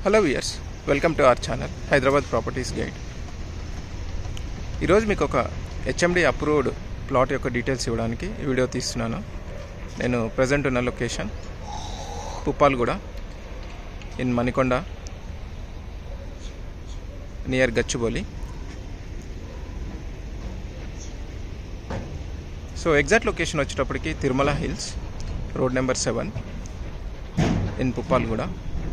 hello viewers welcome to our channel Hyderabad properties guide ఈరోజు మీకు ఒక హెచ్ఎండి అప్రూవ్డ్ ప్లాట్ యొక్క డీటెయిల్స్ ఇవ్వడానికి ఈ వీడియో తీస్తున్నాను నేను ప్రజెంట్ ఉన్న location Puppalguda in Manikonda near Gachibowli so exact location వచ్చేటప్పటికి Tirumala hills road number seven in Puppalguda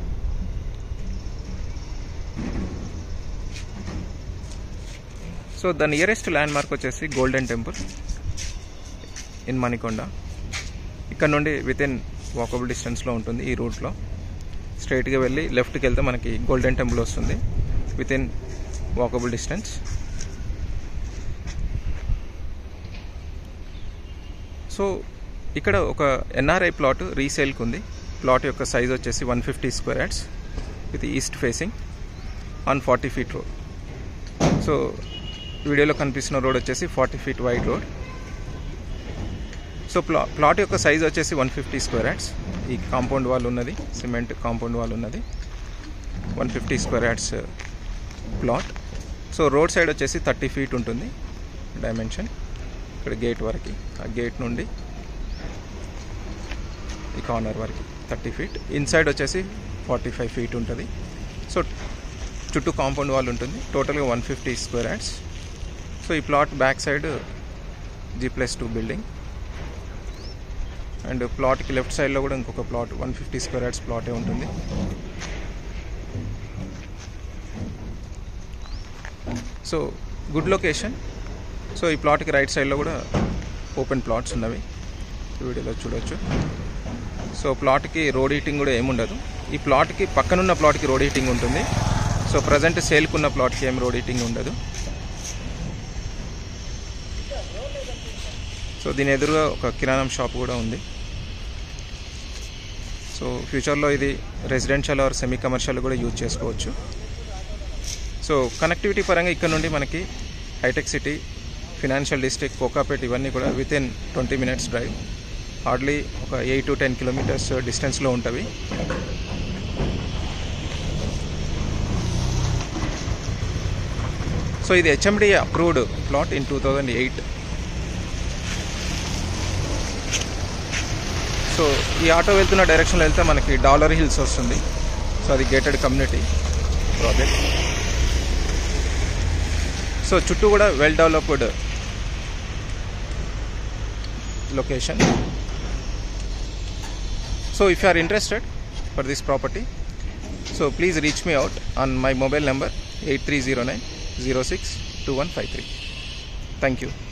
so the nearest landmark వచ్చేసి గోల్డెన్ టెంపుల్ ఇన్ మణికొండ ఇక్కడ నుండి విత్ ఇన్ వాకబుల్ డిస్టెన్స్లో ఉంటుంది ఈ రూట్లో స్ట్రైట్గా వెళ్ళి లెఫ్ట్కి వెళ్తే మనకి గోల్డెన్ టెంపుల్ వస్తుంది within walkable distance so ఇక్కడ ఒక ఎన్ఆర్ఐ ప్లాట్ రీసేల్కి ఉంది ప్లాట్ యొక్క సైజ్ వచ్చేసి one fifty square yards with east facing on forty feet road so వీడియోలో కనిపిస్తున్న రోడ్ వచ్చేసి forty feet wide road so ప్లా ప్లాట్ యొక్క సైజ్ వచ్చేసి వన్ ఫిఫ్టీ స్క్వేర్ యాడ్స్ ఈ కాంపౌండ్ వాల్ ఉన్నది సిమెంట్ కాంపౌండ్ వాల్ ఉన్నది one fifty square yards plot so road side వచ్చేసి థర్టీ ఫీట్ ఉంటుంది డైమెన్షన్ ఇక్కడ గేట్ వరకు ఆ గేట్ నుండి ఈ కార్నర్ వరకు థర్టీ ఫీట్ ఇన్సైడ్ వచ్చేసి ఫార్టీ ఫైవ్ ఫీట్ ఉంటుంది సో చుట్టూ కాంపౌండ్ వాల్ ఉంటుంది టోటల్గా one fifty square yards so ఈ plot back side G plus two building and ప్లాట్కి లెఫ్ట్ సైడ్లో కూడా ఇంకొక plot one fifty square yards ప్లాటే ఉంటుంది సో గుడ్ లొకేషన్ సో ఈ ప్లాట్కి రైట్ సైడ్లో కూడా ఓపెన్ ప్లాట్స్ ఉన్నవి ఈ వీడియోలో చూడొచ్చు సో ప్లాట్కి రోడ్ హీటింగ్ కూడా ఏముండదు ఈ ప్లాట్కి పక్కనున్న ప్లాట్కి రోడ్ హీటింగ్ ఉంటుంది సో ప్రజెంట్ సేల్కున్న ప్లాట్కి ఏం రోడ్ హీటింగ్ ఉండదు సో దీని ఎదురుగా ఒక కిరాణం షాప్ కూడా ఉంది సో ఫ్యూచర్లో ఇది రెసిడెన్షియల్ ఆర్ సెమీ కమర్షియల్ కూడా యూజ్ చేసుకోవచ్చు సో కనెక్టివిటీ పరంగా ఇక్కడ నుండి మనకి Hitech City Financial District Kokapet ఇవన్నీ కూడా within twenty minutes drive hardly ఒక ఎయిట్ టు టెన్ కిలోమీటర్స్ డిస్టెన్స్లో ఉంటవి సో ఇది H M D approved plot in two thousand eight so ఈ ఆటో వెళ్తున్న డైరెక్షన్లో వెళ్తే మనకి డాలర్ హిల్స్ వస్తుంది సో అది గేటెడ్ కమ్యూనిటీ ప్రాజెక్ట్ సో చుట్టూ కూడా well developed location so if you are interested for this property so please reach me out on my mobile number eight three zero nine zero six two one five three thank you